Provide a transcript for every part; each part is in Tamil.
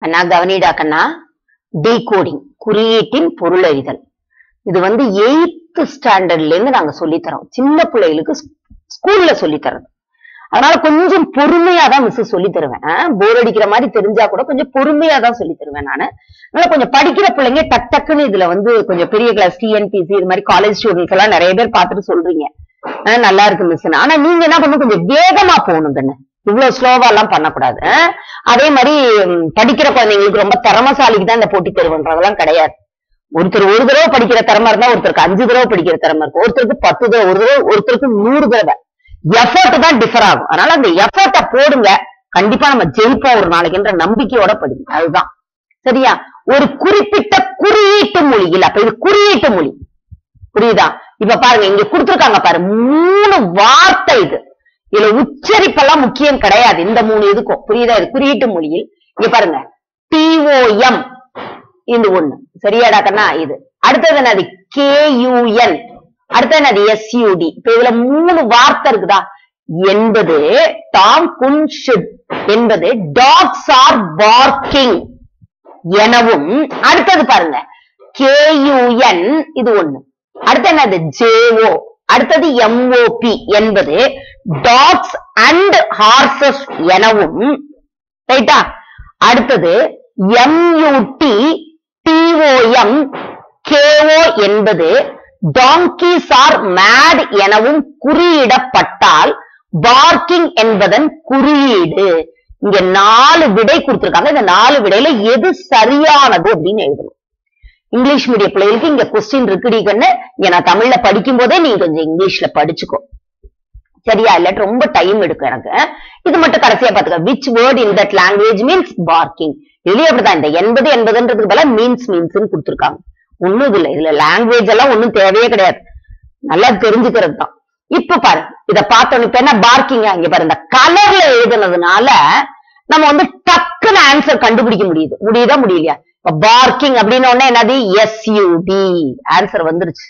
கண்ணா கவனிடா கண்ணா டீகோடிங் குறியீட்டின் பொருளறிதல் இது வந்து எயித்து ஸ்டாண்டர்ட்ல இருந்து நாங்க சொல்லித் தரோம் சின்ன பிள்ளைகளுக்கு ஸ்கூல்ல சொல்லி தரோம் அதனால கொஞ்சம் பொறுமையா தான் மிஸ் சொல்லி தருவேன் போர் அடிக்கிற மாதிரி தெரிஞ்சா கூட கொஞ்சம் பொறுமையா தான் சொல்லி தருவேன் நானு அதனால கொஞ்சம் படிக்கிற பிள்ளைங்க டக் டக்குன்னு இதுல வந்து கொஞ்சம் பெரிய கிளாஸ் டிஎன்பிசி இது மாதிரி காலேஜ் ஸ்டூடெண்ட்ஸ் எல்லாம் நிறைய பேர் பார்த்துட்டு சொல்றீங்க ஆஹ் நல்லா இருக்கு மிஸ் ஆனா நீங்க என்ன பண்ணணும் கொஞ்சம் வேகமா போகணும் தானே இவ்வளவு ஸ்லோவா எல்லாம் பண்ணக்கூடாது ஆஹ் அதே மாதிரி ம், படிக்கிற குழந்தைங்களுக்கு ரொம்ப திறமசாலிக்கு தான் இந்த போட்டி தேர்வுன்றதெல்லாம் கிடையாது ஒருத்தர் ஒரு தடவை படிக்கிற திறமை இருந்தா ஒருத்தருக்கு அஞ்சு தடவை படிக்கிற திறமை இருக்கும் ஒருத்தருக்கு பத்து தடவை ஒரு தடவை ஒருத்தருக்கு நூறு தடவை எஃபர்ட் தான் டிஃபர் ஆகும் அதனால அந்த எஃபர்ட்டை போடுங்க கண்டிப்பா நம்ம ஜெயிப்போம் ஒரு நாளைக்குன்ற நம்பிக்கையோட படிங்க அதுதான் சரியா ஒரு குறிப்பிட்ட குறியீட்டு மொழியில் அப்ப இது குறியீட்டு மொழி புரியுதா இப்ப பாருங்க இங்க கொடுத்திருக்காங்க பாரு மூணு வார்த்தை இது இதுல உச்சரிப்பெல்லாம் முக்கியம் கிடையாது இந்த மூணு இதுக்கும் புரியுதா இது குறியீட்டு மொழியில் இங்க பாருங்க டிஓஎம் இது ஒண்ணு சரியாடா கண்ணா இது அடுத்தது என்னது கேயூஎன் அடுத்தது என்னது எஸ்யூடி இப்ப இதுல மூணு வார்த்தை இருக்குதா என்பது டாம் குன் ஷுட் என்பது டாக்ஸ் ஆர் பார்க்கிங் எனவும் அடுத்தது பாருங்க கேயூஎன் இது ஒண்ணு அடுத்து என்னது ஜேஓ அடுத்தது எம்ஓபி என்பது டாக்ஸ் அண்ட் ஹார்சஸ் எனவும் ரைட்டா அடுத்தது எம்யூடி டிஓஎம் கேஓ என்பது டாங்கீஸ் ஆர் மேட் எனவும் குறியிடப்பட்டால் பார்க்கிங் என்பதன் குறியீடு இங்க நாலு விடை கொடுத்திருக்காங்க இந்த நாலு விடையில எது சரியானது அப்படின்னு எழுதணும் இங்கிலீஷ் மீடியம் பிள்ளைகளுக்கு இங்க கொஸ்டின் இருக்குடி கண்ணு இங்க நான் தமிழ்ல படிக்கும் போதே நீ கொஞ்சம் இங்கிலீஷ்ல படிச்சுக்கோ சரியா இல்லாட்டி ரொம்ப டைம் எடுக்கும் எனக்கு இது மட்டும் கடைசியா பாத்துக்க which word in that language means parking இதுலயும் அப்படிதான் இந்த எண்பது எண்பதுன்றதுக்கு பதிலா மீன்ஸ் மீன்ஸ் கொடுத்திருக்காங்க ஒண்ணும் இது இல்ல இதுல லாங்குவேஜ் எல்லாம் ஒண்ணும் தேவையே கிடையாது நல்லா தெரிஞ்சுக்கிறது தான் இப்ப பாரு இத பார்த்தோம் இப்ப என்ன பார்க்கிங்க இங்க பாரு இந்த கலர்ல எழுதுனதுனால நம்ம வந்து டக்குன்னு ஆன்சர் கண்டுபிடிக்க முடியுது முடியுதா முடியலையா இப்ப பார்க்கிங் அப்படின்னு உடனே என்னது எஸ்யூடி ஆன்சர் வந்துருச்சு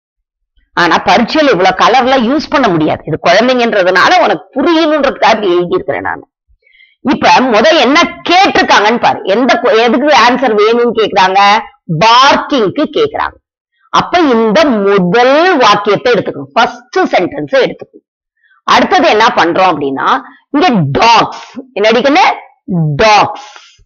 ஆனா பரீட்சையில இவ்வளவு கலர்லாம் யூஸ் பண்ண முடியாது இது குழந்தைங்கன்றதுனால உனக்கு புரியணுன்றதுக்காக எழுதி இருக்கிறேன் நான் இப்ப முத என்ன கேட்டிருக்காங்கன்னு பாரு எந்த கு- எதுக்கு ஆன்சர் வேணும்னு கேக்குறாங்க பார்க்கிங்க்கு கேக்குறாங்க அப்ப இந்த முதல் வாக்கியத்தை எடுத்துக்கணும் ஃபர்ஸ்ட் சென்டென்ஸ் எடுத்துக்கணும் அடுத்தது என்ன பண்றோம் அப்படின்னா இங்க டாக்ஸ் என்னடிக்கன்னு டாக்ஸ்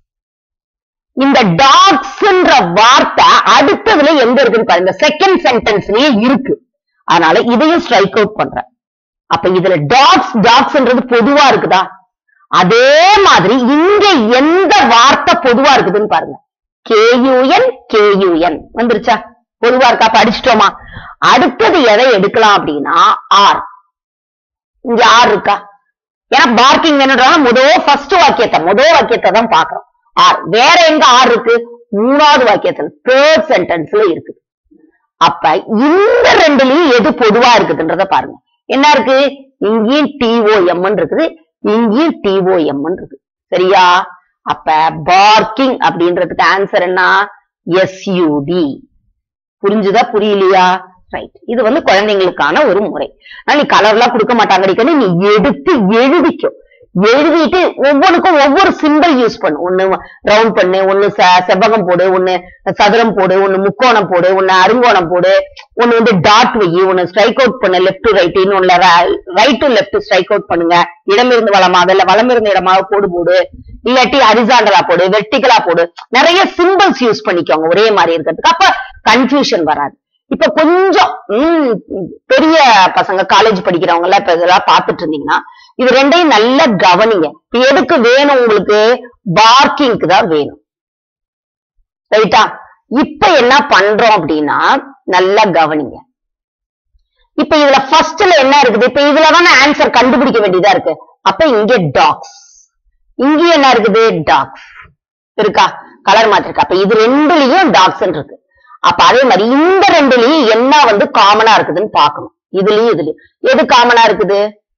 இந்த டாக்ஸ்ன்ற வார்த்தை அடுத்ததுல எங்க இருக்குன்னு பாருங்க இந்த செகண்ட் சென்டென்ஸ்லயே இருக்கு அதனால இதையும் ஸ்ட்ரைக் அவுட் பண்றேன் அப்ப இதுல டாக்ஸ் டாக்ஸ்ன்றது பொதுவா இருக்குதா அதே மாதிரி இங்க எந்த வார்த்தை பொதுவா இருக்குதுன்னு பாருங்க கேயூஎன் கேயூஎன் வந்துருச்சா பொதுவா இருக்கா படிச்சிட்டோமா அடுத்தது எதை எடுக்கலாம் அப்படின்னா ஆர் இங்க ஆர் இருக்கா ஏன்னா பார்க்கிங் வேணுன்றாங்க முதல் ஃபர்ஸ்ட் வாக்கியத்தை முதல் வாக்கியத்தை தான் பாக்குறோம் ஆர் வேற எங்க ஆர் இருக்கு மூணாவது வாக்கியத்துல தேர்ட் சென்டென்ஸ்ல இருக்குது அப்ப இந்த ரெண்டுலயும் எது பொதுவா இருக்குதுன்றத பாருங்க என்ன இருக்கு இங்கேயும் டிஓஎம் இருக்குது இங்கேயும் டிஓஎம் இருக்கு சரியா அப்ப பார்க்கிங் அப்படின்றதுக்கு ஆன்சர் என்ன எஸ்யூடி புரிஞ்சுதா புரியலையா ரைட் இது வந்து குழந்தைங்களுக்கான ஒரு முறை ஆனா நீ கலர்லாம் கொடுக்க மாட்டாங்க அடிக்கடி நீ எடுத்து எழுதிக்கோ எழுதிட்டு ஒவ்வொன்றுக்கும் ஒவ்வொரு சிம்பிள் யூஸ் பண்ணு ஒண்ணு ரவுண்ட் பண்ணு ஒண்ணு செ- செவ்வகம் போடு ஒண்ணு சதுரம் போடு ஒண்ணு முக்கோணம் போடு ஒண்ணு அருங்கோணம் போடு ஒண்ணு வந்து டாட் வை ஒண்ணு ஸ்ட்ரைக் அவுட் பண்ணு லெஃப்ட் டு ரைட் இன்னொன்னு right to left strike out பண்ணுங்க இடமிருந்து வளமாக இல்ல வலமிருந்து இடமாக கோடு போடு இல்லாட்டி ஹரிசாண்டலா போடு வெர்டிகலா போடு நிறைய சிம்பிள்ஸ் யூஸ் பண்ணிக்கோங்க ஒரே மாதிரி இருக்கிறதுக்கு அப்ப கன்ஃபியூஷன் வராது இப்ப கொஞ்சம் ம், பெரிய பசங்க காலேஜ் படிக்கிறவங்க எல்லாம் இப்ப இதெல்லாம் பாத்துட்டு இருந்தீங்கன்னா இது ரெண்டையும் நல்லா கவனிங்க இப்ப எதுக்கு வேணும் உங்களுக்கு பார்க்கிங்க்கு தான் வேணும் ரைட்டா இப்ப என்ன பண்றோம் அப்படின்னா நல்லா கவனிங்க இப்ப இதுல ஃபர்ஸ்ட்ல என்ன இருக்குது இப்ப இதுல தானே ஆன்சர் கண்டுபிடிக்க வேண்டியதா இருக்கு அப்ப இங்க டாக்ஸ் இங்க என்ன இருக்குது டாக்ஸ் இருக்கா கலர் மாத்திருக்கு அப்ப இது ரெண்டுலயும் டாக்ஸ் இருக்கு அப்ப அதே மாதிரி இந்த ரெண்டுலயும் என்ன வந்து காமனா இருக்குதுன்னு பார்க்கணும் இதுலயும் இதுலயும் எது காமனா இருக்குது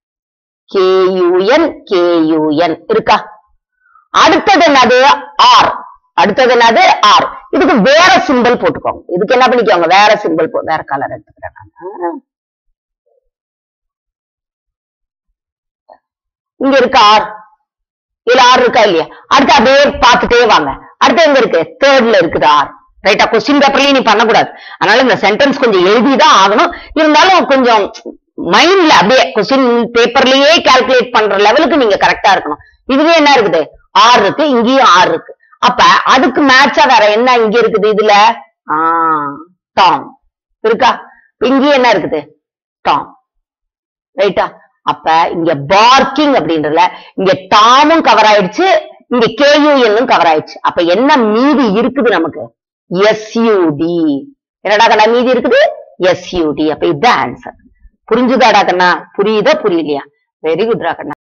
கேயூஎன் கேயூஎன் இருக்கா அடுத்தது என்னது ஆர் அடுத்தது என்னது ஆர் இதுக்கு வேற சிம்பிள் போட்டுக்கோங்க இதுக்கு என்ன பண்ணிக்கோங்க வேற சிம்பிள் போ வேற கலர் எடுத்துக்கிறேன் நான் இங்க இருக்கு ஆர் இதுல ஆறு இருக்கா இல்லையா அடுத்து அப்படியே பார்த்துட்டே வாங்க அடுத்து எங்க இருக்கு தேர்ட்ல இருக்குது ஆர் ரைட்டா கொஸ்டின் பேப்பர்லயும் நீ பண்ணக்கூடாது அதனால இந்த சென்டென்ஸ் கொஞ்சம் எழுதிதான் ஆகணும் இருந்தாலும் கொஞ்சம் மைண்ட்ல அப்படியே கொஸ்டின் பேப்பர்லயே கால்குலேட் பண்ற லெவலுக்கு நீங்க கரெக்டா இருக்கணும் இதுவே என்ன இருக்குது ஆறு இருக்கு இங்கேயும் ஆறு இருக்கு அப்ப அதுக்கு மேட்சா வேற என்ன இங்க இருக்குது இதுல ஆஹ் டாம் இருக்கா இங்கேயும் என்ன இருக்குது டாம் ரைட்டா அப்ப இங்க பார்க்கிங் அப்படின்றதுல இங்க டாமும் கவர் ஆயிடுச்சு இங்க கேயூஎன்னும் கவர் ஆயிடுச்சு அப்ப என்ன மீதி இருக்குது நமக்கு எஸ்யூடி என்னடா கண்ணா மீதி இருக்குது எஸ்யூடி அப்ப இதுதான் ஆன்சர் புரிஞ்சுதாடா கண்ணா புரியுதா புரியலையா வெரி குட்ரா கண்ணா